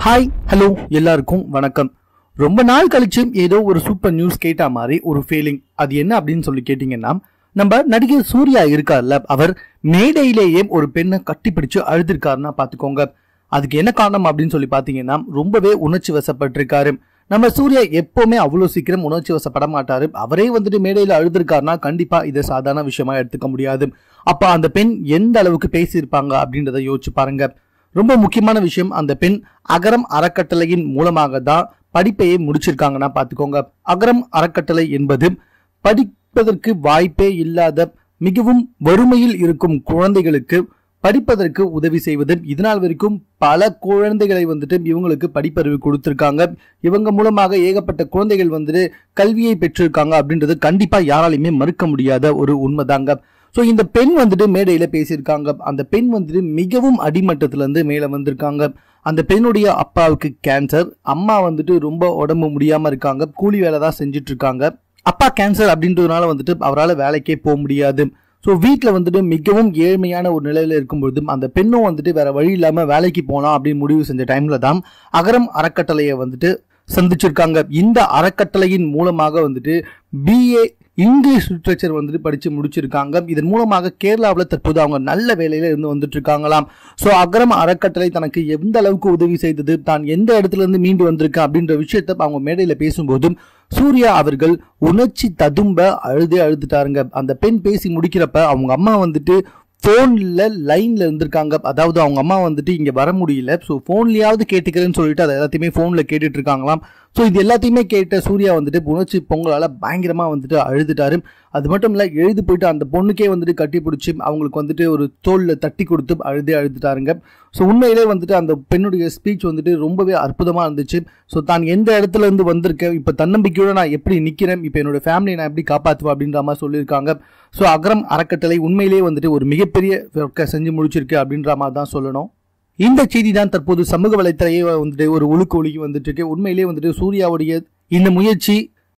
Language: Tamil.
ஹாய் ஹலோ எல்லாருக்கும் வணக்கம் ரொம்ப நாள் கழிச்சு ஏதோ ஒரு சூப்பர் நியூஸ் கேட்ட மாதிரி ஒரு ஃபீலிங் அது என்ன அப்படின்னு சொல்லி கேட்டீங்கன்னா நம்ம நடிகர் சூர்யா இருக்கார்ல அவர் மேடையிலேயே ஒரு பெண்ணை கட்டிப்பிடிச்சு அழுதுருக்காருன்னா பாத்துக்கோங்க அதுக்கு என்ன காரணம் அப்படின்னு சொல்லி பாத்தீங்கன்னா ரொம்பவே உணர்ச்சி வசப்பட்டிருக்காரு நம்ம சூர்யா எப்பவுமே அவ்வளவு சீக்கிரம் உணர்ச்சி வசப்பட மாட்டாரு அவரே வந்துட்டு மேடையில அழுதுருக்காருன்னா கண்டிப்பா இதை சாதாரண விஷயமா எடுத்துக்க முடியாது அப்ப அந்த பெண் எந்த அளவுக்கு பேசியிருப்பாங்க அப்படின்றத யோசிச்சு பாருங்க ரொம்ப முக்கியமான விஷயம் அந்த பெண் அகரம் அறக்கட்டளையின் மூலமாக தான் படிப்பையே முடிச்சிருக்காங்கன்னா பாத்துக்கோங்க அகரம் அறக்கட்டளை என்பது படிப்பதற்கு வாய்ப்பே இல்லாத மிகவும் வறுமையில் இருக்கும் குழந்தைகளுக்கு படிப்பதற்கு உதவி செய்வது இதனால் வரைக்கும் பல குழந்தைகளை வந்துட்டு இவங்களுக்கு படிப்பறிவு கொடுத்திருக்காங்க இவங்க மூலமாக ஏகப்பட்ட குழந்தைகள் வந்துட்டு கல்வியை பெற்றிருக்காங்க அப்படின்றது கண்டிப்பா யாராலையுமே மறுக்க முடியாத ஒரு உண்மைதாங்க ஸோ இந்த பெண் வந்துட்டு மேடையில பேசியிருக்காங்க அந்த பெண் வந்துட்டு மிகவும் அடிமட்டத்துல இருந்து மேல வந்திருக்காங்க அந்த பெண்ணுடைய அப்பாவுக்கு கேன்சர் அம்மா வந்துட்டு ரொம்ப உடம்பு முடியாம இருக்காங்க கூலி வேலை தான் செஞ்சுட்டு இருக்காங்க அப்பா கேன்சர் அப்படின்றதுனால வந்துட்டு அவரால் வேலைக்கே போக முடியாது ஸோ வீட்டில் வந்துட்டு மிகவும் ஏழ்மையான ஒரு நிலையில இருக்கும்பொழுது அந்த பெண்ணும் வந்துட்டு வேற வழி இல்லாம வேலைக்கு போகலாம் அப்படின்னு முடிவு செஞ்ச டைம்ல தான் அகரம் அறக்கட்டளையை வந்துட்டு சந்திச்சிருக்காங்க இந்த அறக்கட்டளையின் மூலமாக வந்துட்டு பிஏ இங்கிலீஷ் லிட்ரேச்சர் வந்துட்டு படிச்சு முடிச்சிருக்காங்க இதன் மூலமாக கேரளாவில் தற்போது அவங்க நல்ல வேலையில இருந்து வந்துட்டு இருக்காங்களாம் ஸோ அகரம் அறக்கட்டளை தனக்கு எந்த அளவுக்கு உதவி செய்தது தான் எந்த இடத்துல இருந்து மீண்டு வந்திருக்கேன் அப்படின்ற விஷயத்த அவங்க மேடையில பேசும்போதும் சூர்யா அவர்கள் உணர்ச்சி ததும்ப அழுதே அழுதுட்டாருங்க அந்த பெண் பேசி முடிக்கிறப்ப அவங்க அம்மா வந்துட்டு ஃபோனில் லைனில் இருந்திருக்காங்க அதாவது அவங்க அம்மா வந்துட்டு இங்கே வர முடியல ஸோ ஃபோன்லேயாவது கேட்டுக்கிறேன்னு சொல்லிட்டு அதை எல்லாத்தையுமே ஃபோனில் கேட்டுட்டு இருக்காங்களாம் ஸோ இது எல்லாத்தையுமே கேட்ட சூர்யா வந்துட்டு உணர்ச்சி பொங்கலால் பயங்கரமாக வந்துட்டு அழுதுட்டாரு அது மட்டும் இல்லை எழுதி போயிட்டு அந்த பொண்ணுக்கே வந்துட்டு கட்டி பிடிச்சி அவங்களுக்கு வந்துட்டு ஒரு தோளில் தட்டி கொடுத்து அழுதே அழுதுட்டாருங்க ஸோ உண்மையிலே வந்துட்டு அந்த பெண்ணுடைய ஸ்பீச் வந்துட்டு ரொம்பவே அற்புதமாக இருந்துச்சு ஸோ தான் எந்த இடத்துல இருந்து வந்திருக்கேன் இப்போ தன்னம்பிக்கையோட நான் எப்படி நிற்கிறேன் இப்போ என்னோட ஃபேமிலியை நான் எப்படி காப்பாற்றுவேன் அப்படின்ற மாதிரி சொல்லியிருக்காங்க ஸோ அகரம் அறக்கட்டளை உண்மையிலே வந்துட்டு ஒரு மிகப்பெரிய ஒர்க்கை செஞ்சு முடிச்சிருக்கு அப்படின்ற மாதிரி தான் சொல்லணும் இந்த செய்தி தான் தற்போது சமூக வலைத்தளையே வந்துட்டு ஒரு ஒழுக்கு ஒழுகி வந்துட்டு இருக்கு உண்மையிலேயே வந்துட்டு சூர்யாவுடைய இந்த முயற்சி